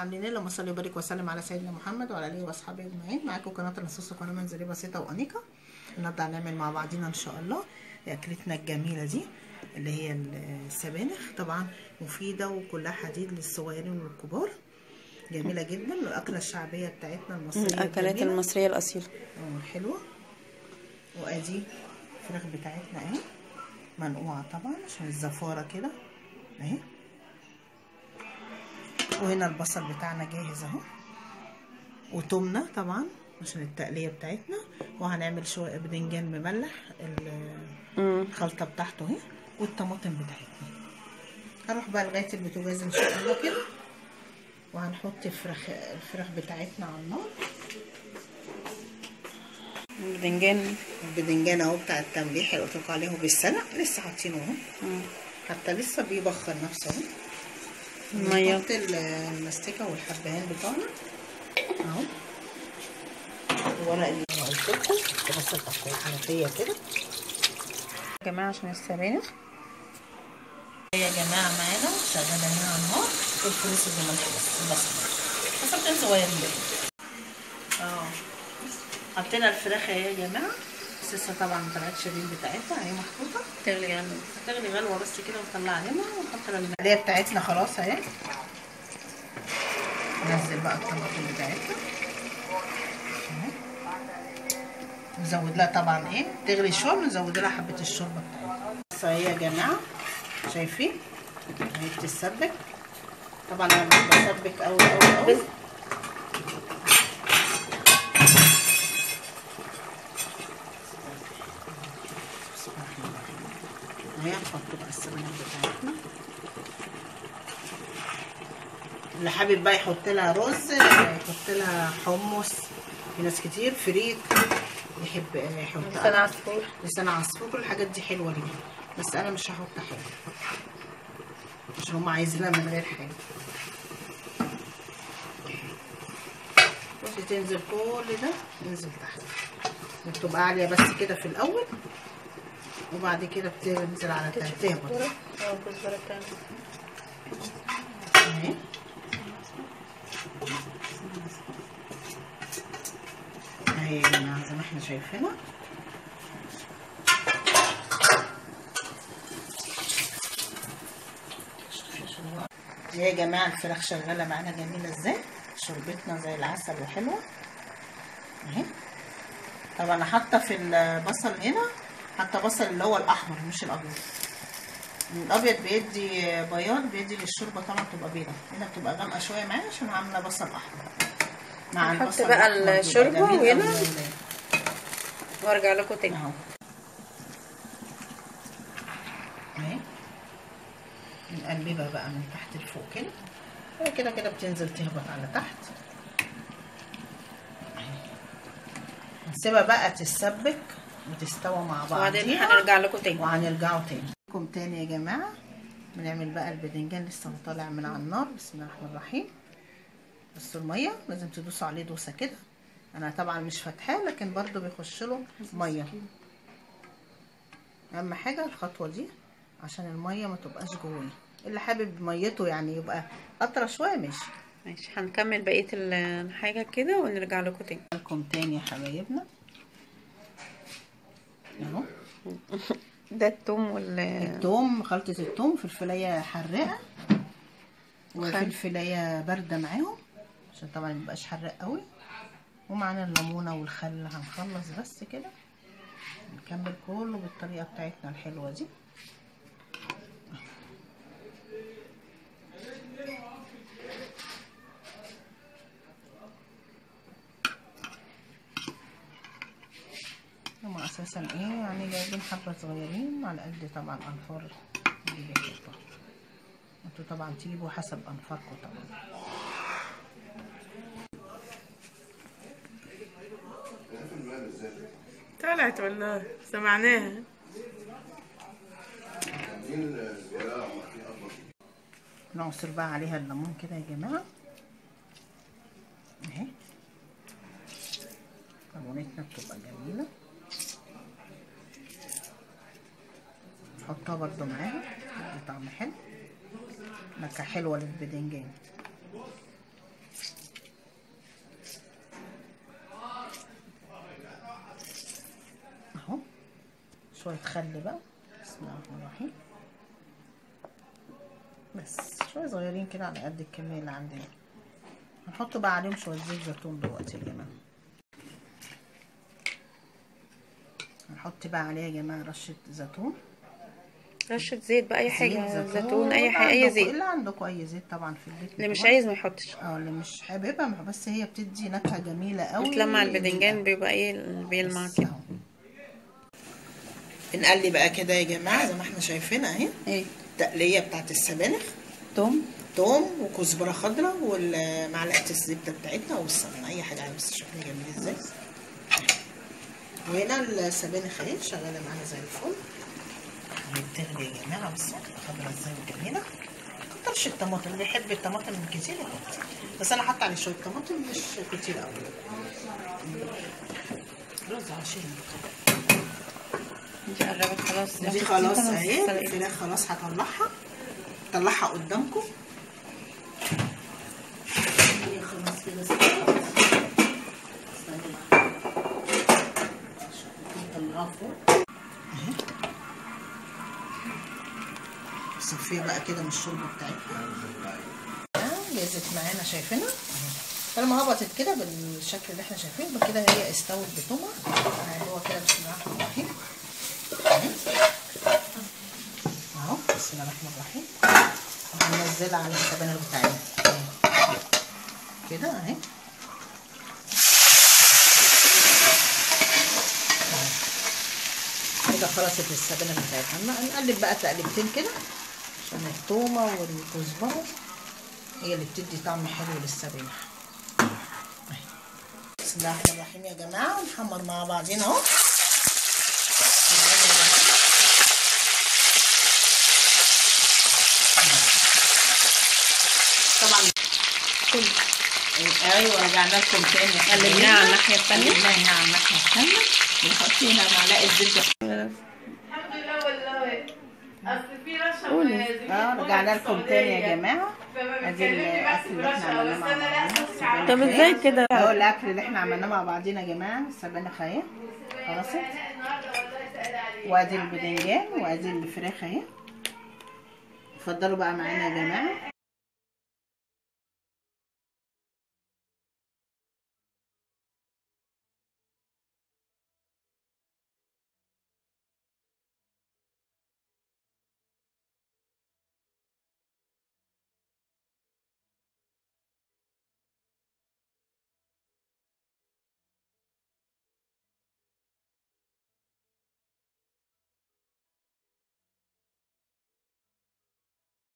عاملين ايه اللهم صل وبارك وسلم على سيدنا محمد وعلى اله واصحابه اجمعين معاكم قناه النصوص قناه منزليه بسيطه وانيقه النهارده هنعمل مع بعضينا ان شاء الله اكلتنا الجميله دي اللي هي السبانخ طبعا مفيده وكلها حديد للصغيرين والكبار جميله جدا الاكله الشعبيه بتاعتنا المصريه الاكلات الجميلة. المصريه الاصيله اه حلوه وادي الفراخ بتاعتنا اهي منقوعه طبعا عشان الزفاره كده اهي وهنا البصل بتاعنا جاهز اهو وتومنا طبعا عشان التقليه بتاعتنا وهنعمل شويه بدنجان مملح الخلطه بتاعته اهي والطماطم بتاعتنا هنروح بقى لغايه البوتاجاز ان شاء الله كده وهنحط الفراخ الفراخ بتاعتنا على النار البدنجان البدنجان اهو بتاع التمليح اللي قلت لكم عليه بالسلق لسه حاطينه اهو حتى لسه بيبخر نفسه اهو الميه نحط المستكه والحبهان بتوعنا اهو الورق اللي انا قلت لكم بس تحت الحنفيه كده يا جماعه عشان السبانخ يا جماعه معانا شغاله هنا على النار الفلوس اللي ملح بس البصل بصلتين صغيرين اه حطينا الفراخ اهي يا جماعه بس لسه طبعا ما طلعتش الريم بتاعتها اهي محطوطه تغلي يعني هتغلي غلوه بس كده ونطلع هنا ونحط المقليه بتاعتنا خلاص اهي ننزل بقى الطماطم بتاعتنا اهي. نزود لها طبعا ايه تغلي شويه ونزود لها حبه الشوربه بتاعتها بس اهي يا جماعه شايفين اهي بتتسبك طبعا انا مش بسبك قوي قوي قوي اهي هنحط بقى السبانخ بتاعتنا اللي حابب بقى يحط لها رز يحط لها حمص في ناس كتير فريك يحب يحط لسان عصفور لسان عصفور كل الحاجات دي حلوه ليهم بس انا مش هحط حاجه عشان هم عايزينها من غير حاجه بصي تنزل كل ده ينزل تحت بتبقى عاليه بس كده في الاول وبعد كده بتنزل على تحت تهبط اه كزبره تاني اهي اهي يا جماعه زي ما احنا شايفينها اهي يا جماعه الفراخ شغاله معانا جميله ازاي شربتنا زي العسل وحلوه اهي طبعا انا حاطه في البصل هنا حاطه بصل اللي هو الاحمر مش الابيض الابيض بيدي بياض بيدي للشوربه طبعا تبقى بيضه هنا بتبقى غامقه شويه معايا عشان عامله بصل احمر مع هنحط البصل بقى الأحمر بيبقى الشوربة جميل أوي وهنا للولاد. وارجع لكم تاني اهو اهي نقلبها بقى من تحت لفوق كده هي كده كده بتنزل تهبط على تحت أهي. نسيبها بقى تتسبك وتستوى مع وبعدين بعضيها هنرجع لكم تاني وهنرجعوا تاني لكم تاني يا جماعه بنعمل بقى الباذنجان لسه طالع من على النار بسم الله الرحمن الرحيم بس الميه لازم تدوسوا عليه دوسه كده انا طبعا مش فاتحاه لكن برضو بيخش له ميه اهم حاجه الخطوه دي عشان الميه ما تبقاش جواه اللي حابب ميته يعني يبقى قطره شويه ماشي ماشي هنكمل بقيه الحاجه كده ونرجع لكم تاني لكم تاني يا حبايبنا اهو ده التوم وال التوم خلطة التوم فلفلاية حراقة وفلفلاية باردة معاهم عشان طبعا ميبقاش حراق قوي ومعانا الليمونة والخل هنخلص بس كده نكمل كله بالطريقة بتاعتنا الحلوة دي هما اساسا ايه يعني جايبين حبة صغيرين على قد طبعا انفار اللي بيحطها انتوا طبعا تجيبوا حسب انفاركم طبعا طلعت والله سمعناها نعصر بقى عليها الليمون كده يا جماعة اهي ليمونتنا بتبقى جميلة نحطها برضو معاها تدي طعم حلو نكهة حلوة للبدنجان شويه خل بقى بسم الله الرحمن الرحيم بس شويه صغيرين كده على قد الكميه اللي عندنا هنحط بقى عليهم شويه زيت زيتون دلوقتي يا جماعه هنحط بقى عليها يا جماعه رشه زيتون رشه زيت بقى اي زيت حاجه زيتون اي حاجه عندكم- اي زيت اللي عندكم اي زيت طبعا في البيت اللي مش طبعاً. عايز ما يحطش اه اللي مش حاببها ما- بس هي بتدي نكهه جميله قوي بتلمع الباذنجان بيبقى ايه بيلمع بس كده أهو. بنقلي بقى كده يا جماعه زي ما احنا شايفين اهي ايه التقليه بتاعت السبانخ توم توم وكزبره خضراء ومعلقه الزبده بتاعتنا والسمنه اي حاجه على بس شكلها جميل ازاي وهنا السبانخ اهي شغاله معانا زي الفل بتغلي يا جماعه بس خضراء ازاي وجميله كترش الطماطم اللي بيحب الطماطم كتير يحط بس انا حاطه عليه شويه طماطم مش كتير قوي رز عشان دي قربت خلاص دي خلاص اهي الفراخ خلاص هطلعها طلعها قدامكم هي خلاص كده استوت. استني بقى. عشان نطلعها فوق اهي صفيها بقى كده من الشوربه بتاعتها آه، جازت معانا شايفينها اهي. طالما هبطت كده بالشكل اللي احنا شايفينه يبقى كده هي استوت بتومها اهي هو كده بسم الله الرحمن الرحيم اهو بسم الله الرحمن الرحيم هننزلها على السبانخ بتاعتنا أهي. كده اهي أهي. كده خلصت السبانخ بتاعتنا نقلب بقى تقلبتين كده عشان التومه والكزبره هي اللي بتدي طعم حلو للسبانخ أهي. بسم الله الرحمن الرحيم يا جماعه نحمر مع بعضينا اهو طبعا كل ايوه رجعنا لكم تاني قلبناها على الناحية التانية. قلبناها على الناحيه الثانيه بنحط هنا معلقه زبده الحمد لله والله اصل في رشا قولي. اه رجعنا لكم تاني يا جماعه ادي الاكل اللي احنا عملناه مع بعضينا طب ازاي كده اهو الاكل اللي احنا عملناه مع بعضينا يا جماعه السبانخ اهي خلصت وادي الباذنجان وادي الفراخ اهي اتفضلوا بقى معانا يا جماعه